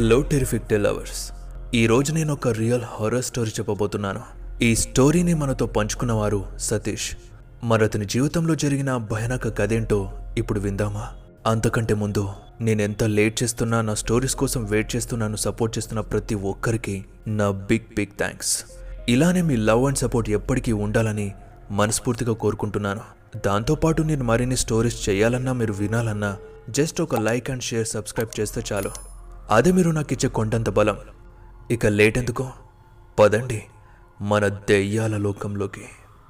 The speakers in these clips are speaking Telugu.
హలో టెరిఫిక్ టెల్ లవర్స్ ఈరోజు నేను ఒక రియల్ హారర్ స్టోరీ చెప్పబోతున్నాను ఈ స్టోరీని మనతో పంచుకున్నవారు సతీష్ మరతని జీవితంలో జరిగిన భయానక కథేంటో ఇప్పుడు విందామా అంతకంటే ముందు నేనెంత లేట్ చేస్తున్నా నా స్టోరీస్ కోసం వెయిట్ చేస్తున్నాను సపోర్ట్ చేస్తున్న ప్రతి ఒక్కరికి నా బిగ్ బిగ్ థ్యాంక్స్ ఇలానే మీ లవ్ అండ్ సపోర్ట్ ఎప్పటికీ ఉండాలని మనస్ఫూర్తిగా కోరుకుంటున్నాను దాంతోపాటు నేను మరిన్ని స్టోరీస్ చేయాలన్నా మీరు వినాలన్నా జస్ట్ ఒక లైక్ అండ్ షేర్ సబ్స్క్రైబ్ చేస్తే చాలు అదే మీరు నాకు ఇచ్చే కొండంత బలం ఇక లేట్ ఎందుకు పదండి మన దెయ్యాల లోకంలోకి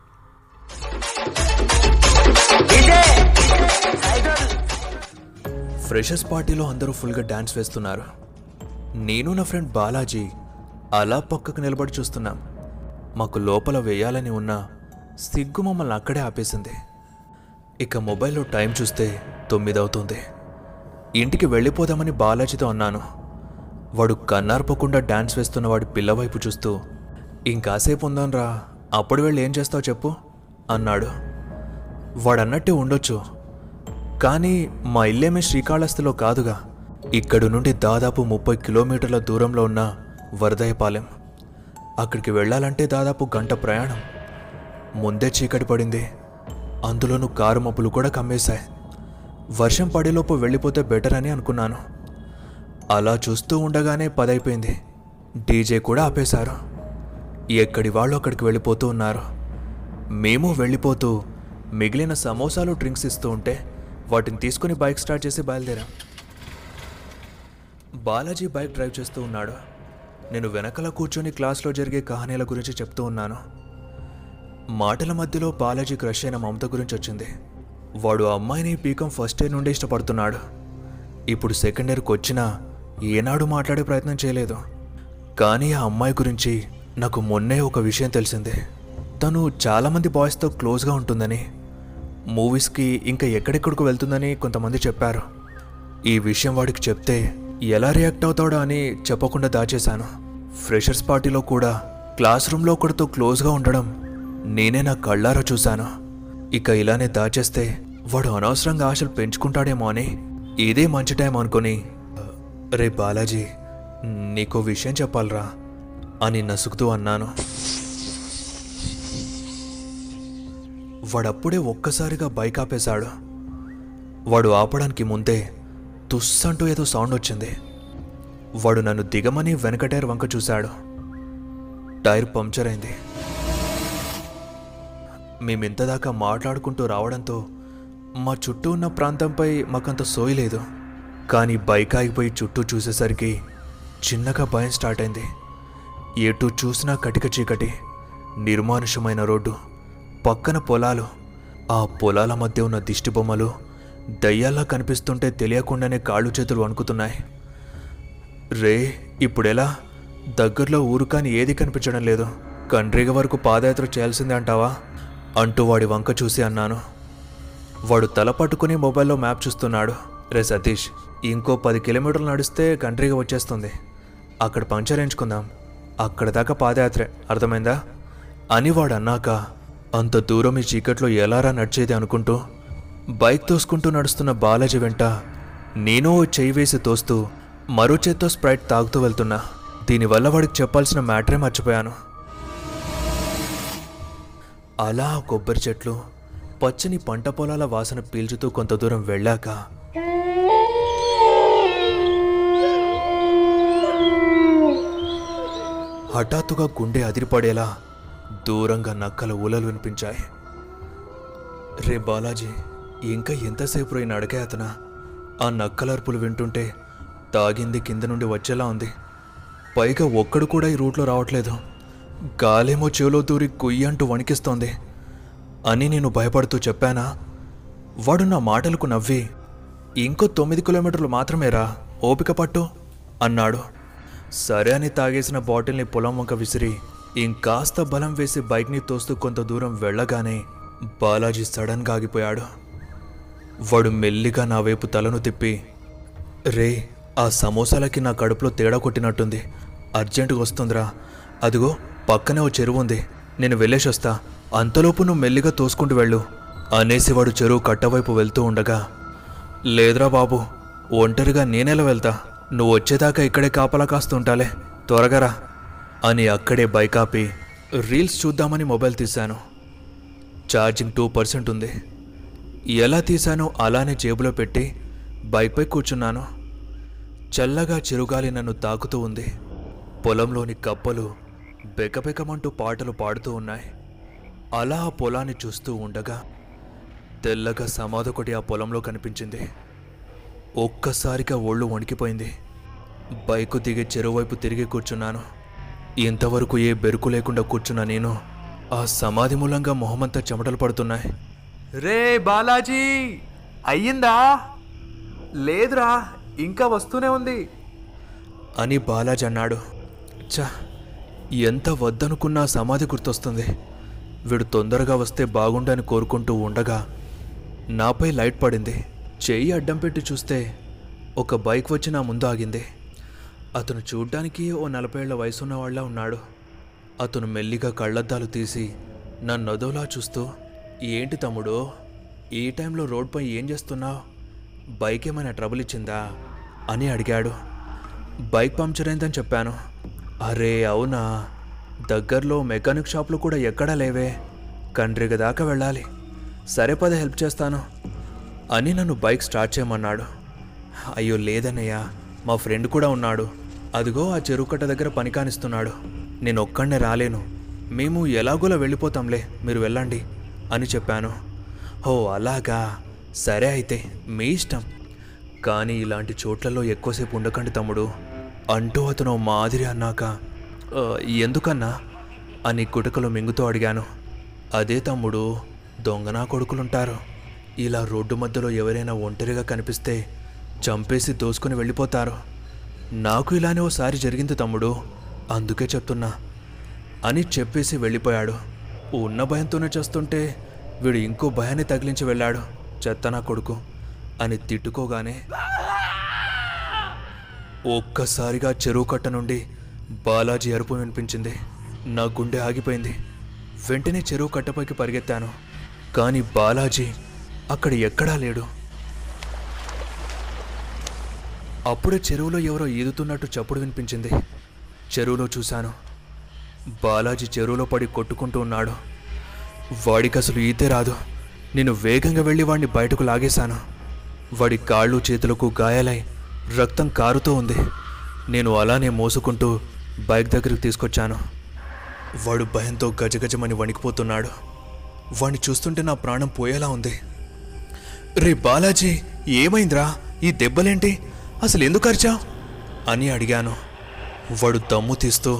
ఫ్రెషర్స్ పార్టీలో అందరూ ఫుల్గా డ్యాన్స్ వేస్తున్నారు నేను నా ఫ్రెండ్ బాలాజీ అలా పక్కకు నిలబడి చూస్తున్నాం మాకు లోపల వేయాలని ఉన్న సిగ్గు మమ్మల్ని అక్కడే ఆపేసింది ఇక మొబైల్లో టైం చూస్తే తొమ్మిది అవుతుంది ఇంటికి వెళ్ళిపోదామని బాలాజీతో అన్నాను వాడు కన్నార్పకుండా డాన్స్ వేస్తున్న వాడి పిల్లవైపు చూస్తూ ఇంకాసేపు ఉందాన్రా అప్పుడు వెళ్ళి ఏం చేస్తావు చెప్పు అన్నాడు వాడన్నట్టే ఉండొచ్చు కానీ మా ఇల్లేమే శ్రీకాళహస్తిలో కాదుగా ఇక్కడి నుండి దాదాపు ముప్పై కిలోమీటర్ల దూరంలో ఉన్న వరదయపాలెం అక్కడికి వెళ్ళాలంటే దాదాపు గంట ప్రయాణం ముందే చీకటి పడింది అందులోనూ కారు మబ్బులు కూడా కమ్మేశాయి వర్షం పడేలోపు వెళ్ళిపోతే బెటర్ అని అనుకున్నాను అలా చూస్తూ ఉండగానే పదైపోయింది డీజే కూడా ఆపేశారు ఎక్కడి వాళ్ళు అక్కడికి వెళ్ళిపోతూ ఉన్నారు మేము వెళ్ళిపోతూ మిగిలిన సమోసాలు డ్రింక్స్ ఇస్తూ ఉంటే వాటిని తీసుకుని బైక్ స్టార్ట్ చేసి బయలుదేరాం బాలాజీ బైక్ డ్రైవ్ చేస్తూ ఉన్నాడు నేను వెనకల కూర్చొని క్లాస్లో జరిగే కహానీల గురించి చెప్తూ ఉన్నాను మాటల మధ్యలో బాలాజీ క్రష్ అయిన మమత గురించి వచ్చింది వాడు ఆ అమ్మాయిని పీకం ఫస్ట్ ఇయర్ నుండి ఇష్టపడుతున్నాడు ఇప్పుడు సెకండ్ ఇయర్కి వచ్చినా ఏనాడు మాట్లాడే ప్రయత్నం చేయలేదు కానీ ఆ అమ్మాయి గురించి నాకు మొన్నే ఒక విషయం తెలిసింది తను చాలామంది బాయ్స్తో క్లోజ్గా ఉంటుందని మూవీస్కి ఇంకా ఎక్కడెక్కడికి వెళ్తుందని కొంతమంది చెప్పారు ఈ విషయం వాడికి చెప్తే ఎలా రియాక్ట్ అవుతాడో అని చెప్పకుండా దాచేశాను ఫ్రెషర్స్ పార్టీలో కూడా క్లాస్ రూమ్లో ఒకరితో క్లోజ్గా ఉండడం నేనే నా కళ్ళారా చూశాను ఇక ఇలానే దాచేస్తే వాడు అనవసరంగా ఆశలు పెంచుకుంటాడేమో అని ఇదే మంచి టైం అనుకొని రే బాలాజీ నీకో విషయం చెప్పాలరా అని నసుకుతూ అన్నాను వాడప్పుడే ఒక్కసారిగా బైక్ ఆపేశాడు వాడు ఆపడానికి ముందే తుస్సంటూ ఏదో సౌండ్ వచ్చింది వాడు నన్ను దిగమని వెనక టైర్ వంక చూశాడు టైర్ పంక్చర్ అయింది మేమింతదాకా మాట్లాడుకుంటూ రావడంతో మా చుట్టూ ఉన్న ప్రాంతంపై మాకంత సోయి లేదు కానీ బైక్ ఆగిపోయి చుట్టూ చూసేసరికి చిన్నగా భయం స్టార్ట్ అయింది ఎటు చూసినా కటిక చీకటి నిర్మానుషమైన రోడ్డు పక్కన పొలాలు ఆ పొలాల మధ్య ఉన్న దిష్టి బొమ్మలు దయ్యాల్లా కనిపిస్తుంటే తెలియకుండానే కాళ్ళు చేతులు వణుకుతున్నాయి రే ఇప్పుడెలా దగ్గరలో ఊరు కానీ ఏది కనిపించడం లేదు కండ్రిగ వరకు పాదయాత్ర చేయాల్సిందే అంటావా అంటూ వాడి వంక చూసి అన్నాను వాడు తల పట్టుకుని మొబైల్లో మ్యాప్ చూస్తున్నాడు రే సతీష్ ఇంకో పది కిలోమీటర్లు నడిస్తే కంట్రీగా వచ్చేస్తుంది అక్కడ పంచర్ ఎంచుకుందాం అక్కడ దాకా పాదయాత్రే అర్థమైందా అని వాడు అన్నాక అంత దూరం ఈ చీకట్లో ఎలారా నడిచేది అనుకుంటూ బైక్ తోసుకుంటూ నడుస్తున్న బాలాజీ వెంట నేను ఓ చెయ్యి వేసి తోస్తూ మరో చేత్తో స్ప్రైట్ తాగుతూ వెళ్తున్నా దీనివల్ల వాడికి చెప్పాల్సిన మ్యాటరే మర్చిపోయాను అలా ఆ కొబ్బరి చెట్లు పచ్చని పంట పొలాల వాసన పీల్చుతూ కొంత దూరం వెళ్ళాక హఠాత్తుగా గుండె అదిరిపడేలా దూరంగా నక్కల ఊలలు వినిపించాయి రే బాలాజీ ఇంకా ఎంతసేపు పోయిన అడగే అతన ఆ నక్కలర్పులు వింటుంటే తాగింది కింద నుండి వచ్చేలా ఉంది పైగా ఒక్కడు కూడా ఈ రూట్లో రావట్లేదు గాలేమో చెవిలో దూరి కుయ్యి అంటూ వణికిస్తోంది అని నేను భయపడుతూ చెప్పానా వాడు నా మాటలకు నవ్వి ఇంకో తొమ్మిది కిలోమీటర్లు మాత్రమేరా ఓపిక పట్టు అన్నాడు సరే అని తాగేసిన బాటిల్ని పొలం వంక విసిరి ఇంకాస్త బలం వేసి బైక్ని తోస్తూ కొంత దూరం వెళ్ళగానే బాలాజీ సడన్గా ఆగిపోయాడు వాడు మెల్లిగా నా వైపు తలను తిప్పి రే ఆ సమోసాలకి నా కడుపులో తేడా కొట్టినట్టుంది అర్జెంటుగా వస్తుందిరా అదిగో పక్కనే ఓ చెరువు ఉంది నేను వెళ్ళేసి వస్తా అంతలోపు నువ్వు మెల్లిగా తోసుకుంటూ వెళ్ళు అనేసి వాడు చెరువు కట్టవైపు వెళ్తూ ఉండగా లేదురా బాబు ఒంటరిగా నేనెలా వెళ్తా నువ్వు వచ్చేదాకా ఇక్కడే కాపలా కాస్తుంటాలే త్వరగా రా అని అక్కడే బైక్ ఆపి రీల్స్ చూద్దామని మొబైల్ తీశాను ఛార్జింగ్ టూ పర్సెంట్ ఉంది ఎలా తీశానో అలానే జేబులో పెట్టి బైక్పై కూర్చున్నాను చల్లగా చిరుగాలి నన్ను తాకుతూ ఉంది పొలంలోని కప్పలు బెకబెకమంటూ పాటలు పాడుతూ ఉన్నాయి అలా ఆ పొలాన్ని చూస్తూ ఉండగా తెల్లగా సమాధొకటి ఆ పొలంలో కనిపించింది ఒక్కసారిగా ఒళ్ళు వణికిపోయింది బైకు దిగి చెరువైపు తిరిగి కూర్చున్నాను ఇంతవరకు ఏ బెరుకు లేకుండా కూర్చున్న నేను ఆ సమాధి మూలంగా మొహమంతా చెమటలు పడుతున్నాయి రే బాలాజీ అయ్యిందా లేదురా ఇంకా వస్తూనే ఉంది అని బాలాజీ అన్నాడు చా ఎంత వద్దనుకున్నా సమాధి గుర్తొస్తుంది వీడు తొందరగా వస్తే బాగుండని కోరుకుంటూ ఉండగా నాపై లైట్ పడింది చెయ్యి అడ్డం పెట్టి చూస్తే ఒక బైక్ వచ్చి నా ముందు ఆగింది అతను చూడ్డానికి ఓ నలభై ఏళ్ల వయసున్న వాళ్ళ ఉన్నాడు అతను మెల్లిగా కళ్ళద్దాలు తీసి నన్ను అదోలా చూస్తూ ఏంటి తమ్ముడు ఈ టైంలో రోడ్పై ఏం చేస్తున్నావు బైక్ ఏమైనా ట్రబుల్ ఇచ్చిందా అని అడిగాడు బైక్ పంక్చర్ అయిందని చెప్పాను అరే అవునా దగ్గరలో మెకానిక్ షాపులు కూడా ఎక్కడా లేవే కండ్రిగ దాకా వెళ్ళాలి సరే పద హెల్ప్ చేస్తాను అని నన్ను బైక్ స్టార్ట్ చేయమన్నాడు అయ్యో లేదన్నయ్య మా ఫ్రెండ్ కూడా ఉన్నాడు అదిగో ఆ చెరువు కట్ట దగ్గర పని కానిస్తున్నాడు నేను ఒక్కడనే రాలేను మేము ఎలాగోలా వెళ్ళిపోతాంలే మీరు వెళ్ళండి అని చెప్పాను ఓ అలాగా సరే అయితే మీ ఇష్టం కానీ ఇలాంటి చోట్లలో ఎక్కువసేపు ఉండకండి తమ్ముడు అంటూ అతను ఓ మాదిరి అన్నాక "ఆ, ఎందుకన్నా అని గుటకలో మింగుతూ అడిగాను అదే తమ్ముడు దొంగనా కొడుకులుంటారు ఇలా రోడ్డు మధ్యలో ఎవరైనా ఒంటరిగా కనిపిస్తే చంపేసి దోసుకొని వెళ్ళిపోతారు నాకు ఇలానే ఓసారి జరిగింది తమ్ముడు అందుకే చెప్తున్నా అని చెప్పేసి వెళ్ళిపోయాడు ఉన్న భయంతోనే చేస్తుంటే వీడు ఇంకో భయాన్ని తగిలించి వెళ్ళాడు చెత్త నా కొడుకు అని తిట్టుకోగానే ఒక్కసారిగా చెరువు కట్ట నుండి బాలాజీ అరుపు వినిపించింది నా గుండె ఆగిపోయింది వెంటనే చెరువు కట్టపైకి పరిగెత్తాను కానీ బాలాజీ అక్కడ ఎక్కడా లేడు అప్పుడే చెరువులో ఎవరో ఈదుతున్నట్టు చప్పుడు వినిపించింది చెరువులో చూశాను బాలాజీ చెరువులో పడి కొట్టుకుంటూ ఉన్నాడు వాడికి అసలు ఈతే రాదు నేను వేగంగా వెళ్ళి వాడిని బయటకు లాగేశాను వాడి కాళ్ళు చేతులకు గాయాలై రక్తం కారుతూ ఉంది నేను అలానే మోసుకుంటూ బైక్ దగ్గరికి తీసుకొచ్చాను వాడు భయంతో గజగజమని వణికిపోతున్నాడు వాడిని చూస్తుంటే నా ప్రాణం పోయేలా ఉంది రే బాలాజీ ఏమైందిరా ఈ దెబ్బలేంటి అసలు ఎందుకు అరిచా అని అడిగాను వాడు దమ్ము తీస్తూ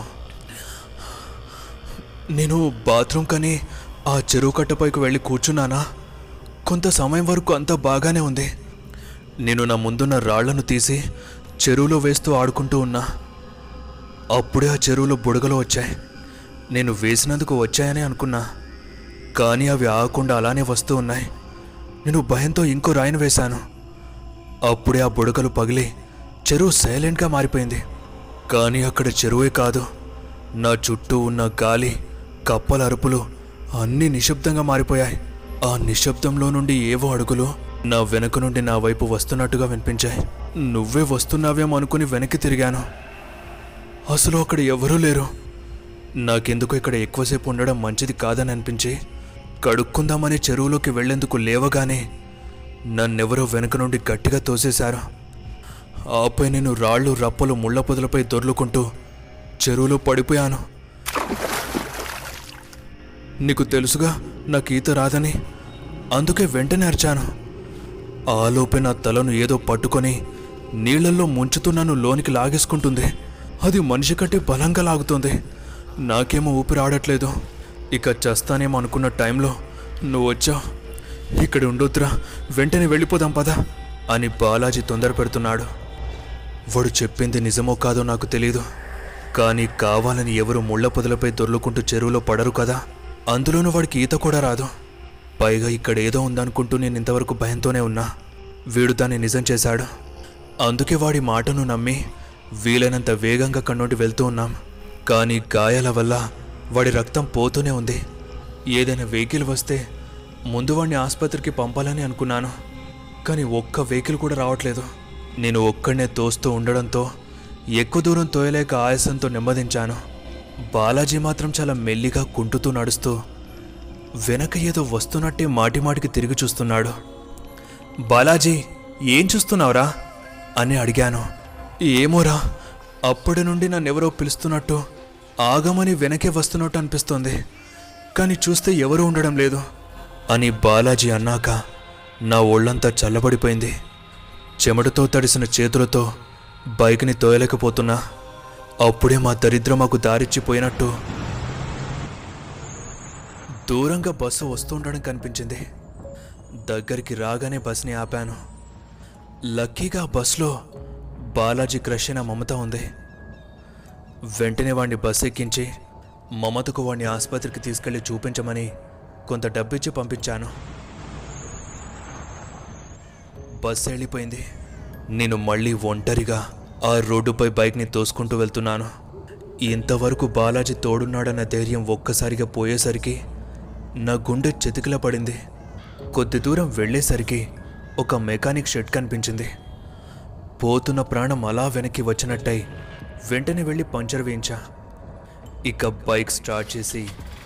నేను బాత్రూమ్ కని ఆ చెరువు కట్టపైకి వెళ్ళి కూర్చున్నానా కొంత సమయం వరకు అంతా బాగానే ఉంది నేను నా ముందున్న రాళ్లను తీసి చెరువులో వేస్తూ ఆడుకుంటూ ఉన్నా అప్పుడే ఆ చెరువులో బుడగలు వచ్చాయి నేను వేసినందుకు వచ్చాయని అనుకున్నా కానీ అవి ఆగకుండా అలానే వస్తూ ఉన్నాయి నేను భయంతో ఇంకో రాయిని వేశాను అప్పుడే ఆ బుడగలు పగిలి చెరువు సైలెంట్గా మారిపోయింది కానీ అక్కడ చెరువే కాదు నా చుట్టూ ఉన్న గాలి కప్పల అరుపులు అన్నీ నిశ్శబ్దంగా మారిపోయాయి ఆ నిశ్శబ్దంలో నుండి ఏవో అడుగులు నా వెనుక నుండి నా వైపు వస్తున్నట్టుగా వినిపించాయి నువ్వే వస్తున్నావేమో అనుకుని వెనక్కి తిరిగాను అసలు అక్కడ ఎవరూ లేరు నాకెందుకు ఇక్కడ ఎక్కువసేపు ఉండడం మంచిది కాదని అనిపించి కడుక్కుందామని చెరువులోకి వెళ్లేందుకు లేవగానే నన్నెవరో వెనుక నుండి గట్టిగా తోసేశారు ఆపై నేను రాళ్ళు రప్పలు ముళ్ళ పొదలపై దొర్లుకుంటూ చెరువులో పడిపోయాను నీకు తెలుసుగా నాకు ఈత రాదని అందుకే వెంటనే అరిచాను ఆలోపే నా తలను ఏదో పట్టుకొని నీళ్లలో ముంచుతూ నన్ను లోనికి లాగేసుకుంటుంది అది మనిషి కంటే బలంగా లాగుతుంది నాకేమో ఊపిరి ఆడట్లేదు ఇక చస్తానేమో అనుకున్న టైంలో నువ్వు వచ్చావు ఇక్కడ ఉండొద్దురా వెంటనే వెళ్ళిపోదాం పదా అని బాలాజీ తొందర పెడుతున్నాడు వాడు చెప్పింది నిజమో కాదో నాకు తెలియదు కానీ కావాలని ఎవరు ముళ్ళ పొదలపై దొర్లుకుంటూ చెరువులో పడరు కదా అందులోనూ వాడికి ఈత కూడా రాదు పైగా ఇక్కడ ఏదో ఉందనుకుంటూ నేను ఇంతవరకు భయంతోనే ఉన్నా వీడు దాన్ని నిజం చేశాడు అందుకే వాడి మాటను నమ్మి వీలైనంత వేగంగా కన్నోటి వెళ్తూ ఉన్నాం కానీ గాయాల వల్ల వాడి రక్తం పోతూనే ఉంది ఏదైనా వెహికల్ వస్తే ముందు వాడిని ఆసుపత్రికి పంపాలని అనుకున్నాను కానీ ఒక్క వెహికల్ కూడా రావట్లేదు నేను ఒక్కడనే తోస్తూ ఉండడంతో ఎక్కువ దూరం తోయలేక ఆయాసంతో నెమ్మదించాను బాలాజీ మాత్రం చాలా మెల్లిగా కుంటుతూ నడుస్తూ వెనక ఏదో వస్తున్నట్టే మాటిమాటికి తిరిగి చూస్తున్నాడు బాలాజీ ఏం చూస్తున్నావురా అని అడిగాను ఏమోరా అప్పటి నుండి నన్నెవరో పిలుస్తున్నట్టు ఆగమని వెనకే వస్తున్నట్టు అనిపిస్తోంది కానీ చూస్తే ఎవరూ ఉండడం లేదు అని బాలాజీ అన్నాక నా ఒళ్ళంతా చల్లబడిపోయింది చెమటతో తడిసిన చేతులతో బైక్ని తోయలేకపోతున్నా అప్పుడే మా దరిద్రం మాకు దారిచ్చిపోయినట్టు దూరంగా బస్సు వస్తుండడం కనిపించింది దగ్గరికి రాగానే బస్ని ఆపాను లక్కీగా ఆ బస్సులో బాలాజీ క్రష్ అయిన మమత ఉంది వెంటనే వాడిని బస్సు ఎక్కించి మమతకు వాడిని ఆసుపత్రికి తీసుకెళ్లి చూపించమని కొంత డబ్బిచ్చి పంపించాను బస్సు వెళ్ళిపోయింది నేను మళ్ళీ ఒంటరిగా ఆ రోడ్డుపై బైక్ని తోసుకుంటూ వెళ్తున్నాను ఇంతవరకు బాలాజీ తోడున్నాడన్న ధైర్యం ఒక్కసారిగా పోయేసరికి నా గుండె చెతికిలా పడింది కొద్ది దూరం వెళ్ళేసరికి ఒక మెకానిక్ షెడ్ కనిపించింది పోతున్న ప్రాణం అలా వెనక్కి వచ్చినట్టయి వెంటనే వెళ్ళి పంచర్ వేయించా ఇక బైక్ స్టార్ట్ చేసి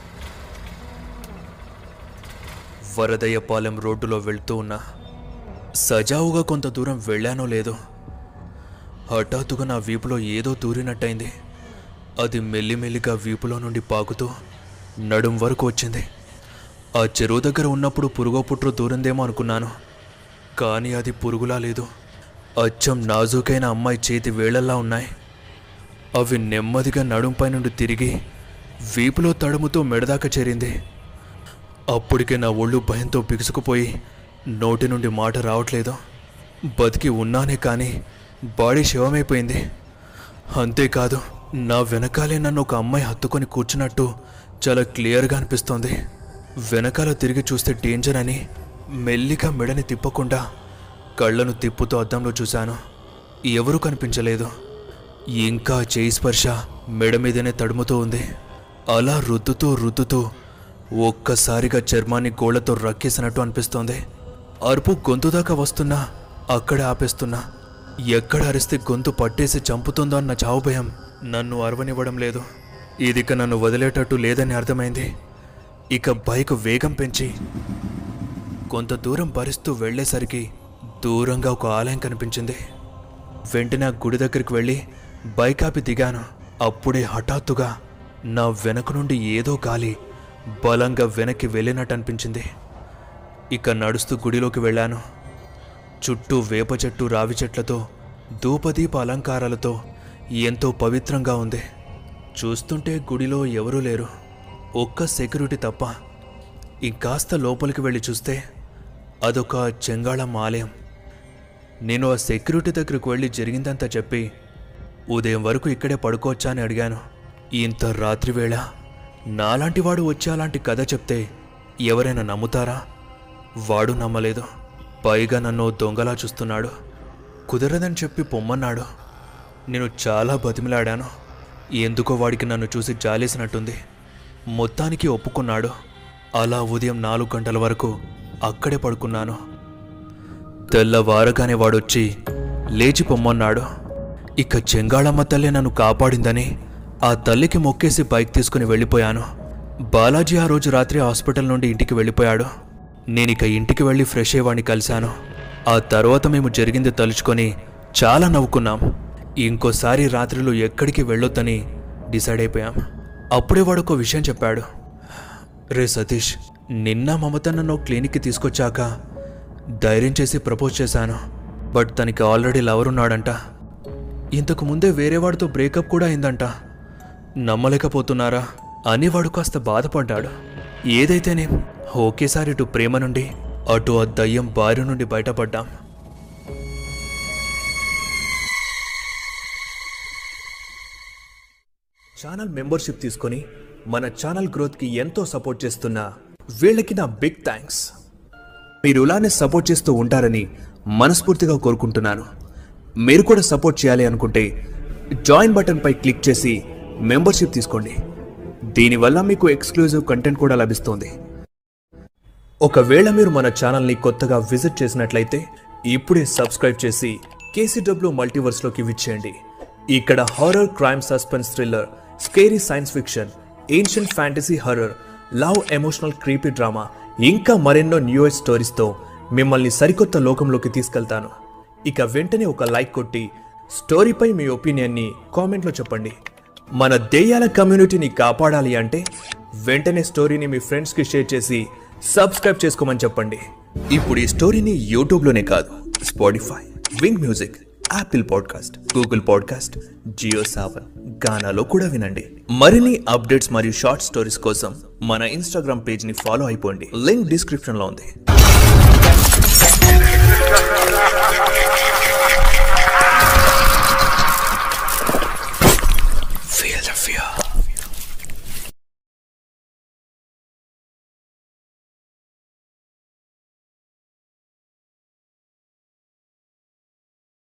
వరదయ్యపాలెం రోడ్డులో వెళ్తూ ఉన్నా సజావుగా కొంత దూరం వెళ్ళానో లేదో హఠాత్తుగా నా వీపులో ఏదో దూరినట్టయింది అది మెల్లిమెల్లిగా వీపులో నుండి పాకుతూ నడుం వరకు వచ్చింది ఆ చెరువు దగ్గర ఉన్నప్పుడు పురుగో పుట్రు దూరిందేమో అనుకున్నాను కానీ అది పురుగులా లేదు అచ్చం నాజూకైన అమ్మాయి చేతి వేళల్లా ఉన్నాయి అవి నెమ్మదిగా నడుంపై నుండి తిరిగి వీపులో తడుముతో మెడదాకా చేరింది అప్పటికే నా ఒళ్ళు భయంతో బిగుసుకుపోయి నోటి నుండి మాట రావట్లేదు బతికి ఉన్నానే కానీ బాడీ శవమైపోయింది అంతేకాదు నా వెనకాలే నన్ను ఒక అమ్మాయి హత్తుకొని కూర్చున్నట్టు చాలా క్లియర్గా అనిపిస్తోంది వెనకాల తిరిగి చూస్తే డేంజర్ అని మెల్లిగా మెడని తిప్పకుండా కళ్ళను తిప్పుతూ అద్దంలో చూశాను ఎవరూ కనిపించలేదు ఇంకా చేయి స్పర్శ మెడ మీదనే తడుముతూ ఉంది అలా రుద్దుతూ రుద్దుతూ ఒక్కసారిగా చర్మాన్ని గోళ్లతో రక్కేసినట్టు అనిపిస్తోంది అరుపు గొంతు దాకా వస్తున్నా అక్కడే ఆపేస్తున్నా ఎక్కడ అరిస్తే గొంతు పట్టేసి చంపుతుందో అన్న చావు భయం నన్ను అరవనివ్వడం లేదు ఇదిక నన్ను వదిలేటట్టు లేదని అర్థమైంది ఇక బైక్ వేగం పెంచి కొంత దూరం భరిస్తూ వెళ్ళేసరికి దూరంగా ఒక ఆలయం కనిపించింది వెంటనే ఆ గుడి దగ్గరికి వెళ్ళి బైక్ ఆపి దిగాను అప్పుడే హఠాత్తుగా నా వెనక నుండి ఏదో గాలి బలంగా వెనక్కి వెళ్ళినట్టు అనిపించింది ఇక నడుస్తూ గుడిలోకి వెళ్ళాను చుట్టూ వేప చెట్టు రావి చెట్లతో ధూపదీప అలంకారాలతో ఎంతో పవిత్రంగా ఉంది చూస్తుంటే గుడిలో ఎవరూ లేరు ఒక్క సెక్యూరిటీ తప్ప ఇంకాస్త లోపలికి వెళ్ళి చూస్తే అదొక చెంగాళం ఆలయం నేను ఆ సెక్యూరిటీ దగ్గరకు వెళ్ళి జరిగిందంతా చెప్పి ఉదయం వరకు ఇక్కడే పడుకోవచ్చా అని అడిగాను ఇంత రాత్రివేళ నాలాంటి వాడు వచ్చి అలాంటి కథ చెప్తే ఎవరైనా నమ్ముతారా వాడు నమ్మలేదు పైగా నన్ను దొంగలా చూస్తున్నాడు కుదరదని చెప్పి పొమ్మన్నాడు నేను చాలా బతిమిలాడాను ఎందుకో వాడికి నన్ను చూసి జాలేసినట్టుంది మొత్తానికి ఒప్పుకున్నాడు అలా ఉదయం నాలుగు గంటల వరకు అక్కడే పడుకున్నాను తెల్లవారగానే వాడొచ్చి లేచి పొమ్మన్నాడు ఇక చెంగాళమ్మ తల్లి నన్ను కాపాడిందని ఆ తల్లికి మొక్కేసి బైక్ తీసుకుని వెళ్ళిపోయాను బాలాజీ ఆ రోజు రాత్రి హాస్పిటల్ నుండి ఇంటికి వెళ్ళిపోయాడు నేనిక ఇంటికి వెళ్ళి ఫ్రెష్ అయ్యేవాడిని కలిశాను ఆ తర్వాత మేము జరిగింది తలుచుకొని చాలా నవ్వుకున్నాం ఇంకోసారి రాత్రిలో ఎక్కడికి వెళ్ళొద్దని డిసైడ్ అయిపోయాం అప్పుడే వాడు ఒక విషయం చెప్పాడు రే సతీష్ నిన్న మమత నన్ను క్లినిక్కి తీసుకొచ్చాక ధైర్యం చేసి ప్రపోజ్ చేశాను బట్ తనకి ఆల్రెడీ లవర్ ఉన్నాడంట ఇంతకు ముందే వేరే వాడితో బ్రేకప్ కూడా అయిందంట నమ్మలేకపోతున్నారా అని వాడు కాస్త బాధపడ్డాడు ఏదైతేనే ఒకేసారి ఇటు ప్రేమ నుండి అటు ఆ దయ్యం బారి నుండి బయటపడ్డాం ఛానల్ మెంబర్షిప్ తీసుకొని మన ఛానల్ గ్రోత్కి ఎంతో సపోర్ట్ చేస్తున్న వీళ్ళకి నా బిగ్ థ్యాంక్స్ మీరు ఇలానే సపోర్ట్ చేస్తూ ఉంటారని మనస్ఫూర్తిగా కోరుకుంటున్నాను మీరు కూడా సపోర్ట్ చేయాలి అనుకుంటే జాయిన్ బటన్పై క్లిక్ చేసి మెంబర్షిప్ తీసుకోండి దీనివల్ల మీకు ఎక్స్క్లూజివ్ కంటెంట్ కూడా లభిస్తుంది ఒకవేళ మీరు మన ఛానల్ని కొత్తగా విజిట్ చేసినట్లయితే ఇప్పుడే సబ్స్క్రైబ్ చేసి కేసీడబ్ల్యూ మల్టీవర్స్లోకి విచ్చేయండి ఇక్కడ horror crime suspense thriller scary science fiction ancient fantasy horror love emotional creepy drama ఇంకా మరెన్నో న్యూ ఏజ్ స్టోరీస్తో మిమ్మల్ని సరికొత్త లోకంలోకి తీసుకెళ్తాను ఇక వెంటనే ఒక లైక్ కొట్టి స్టోరీపై మీ ఒపీనియన్ని కామెంట్లో చెప్పండి మన దెయ్యాల కమ్యూనిటీని కాపాడాలి అంటే వెంటనే స్టోరీని మీ ఫ్రెండ్స్కి షేర్ చేసి సబ్స్క్రైబ్ చేసుకోమని చెప్పండి ఇప్పుడు ఈ స్టోరీని యూట్యూబ్లోనే కాదు Spotify Wynk music Apple podcast Google podcast Jio Saavn గానాలో కూడా వినండి మరిన్ని అప్డేట్స్ మరియు షార్ట్ స్టోరీస్ కోసం మన ఇన్స్టాగ్రామ్ పేజ్ని ఫాలో అయిపోండి లింక్ డిస్క్రిప్షన్లో ఉంది